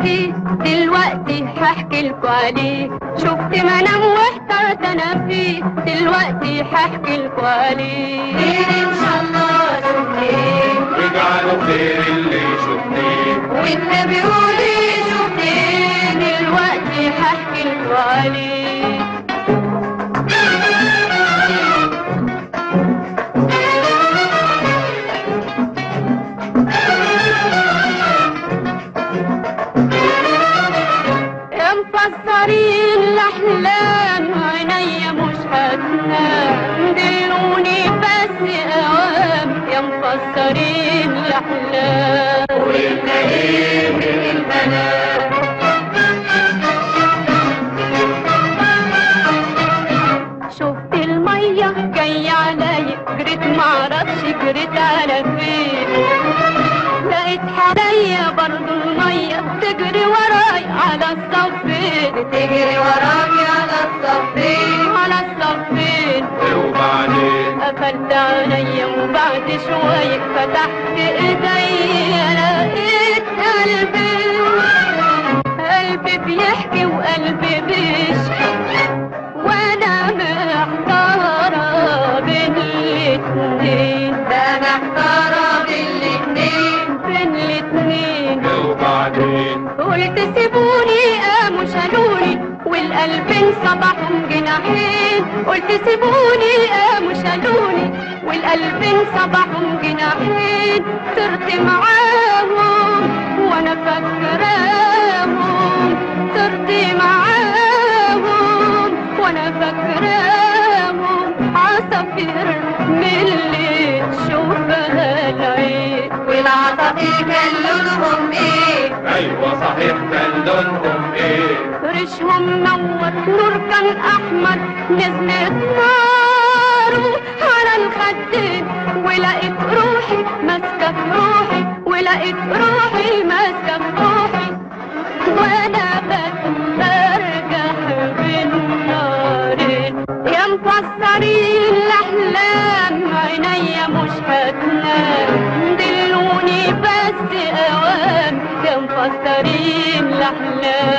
فيه دلوقتي هحكي لكم عليه شفت منام واحترت انا فيه دلوقتي هحكي لكم عليه ان شاء الله شفتيه واجعله خير اللي شفتيه والنبي قولي شفتيه دلوقتي هحكي لكم عليه يا مفسرين الاحلام عينيا مش هتنام دلوني بس اوام يا مفسرين الاحلام وإنت إيه من المنام شفت المية جاية عليا جريت معرفش جريت على فين لقيت حواليا برضو المية تجري وراي على الصفين تجري وراي على الصفين على الصفين وبعدين قفلت عينيا وبعد شوية فتحت ايديا لقيت قلبي قلبي بيحكي وقلبي بيشكي وانا محتارة بين الاتنين ده محتارة بين الاتنين بين الاتنين وبعدين قلت سيبوني قاموا شالوني والقلب انصبحهم جناحين قلت سيبوني قاموا شالوني والقلب انصبحهم جناحين طرت معاهم وانا فاكراهم طرت معاهم وانا فاكراهم عصافير من اللي تشوفها العين والعصافير كان لونهم ايه أيوة صحيح كان لونهم إيه ريشهم منور نور كان احمر نزلت ناره على الخدين ولقيت روحي ماسكه في روحي ولقيت روحي ماسكه في روحي وانا بتمرجح بين نارين يا مفسرين الاحلام عينيا مش هتنام دلوني بس اوام يا مفسرين الاحلام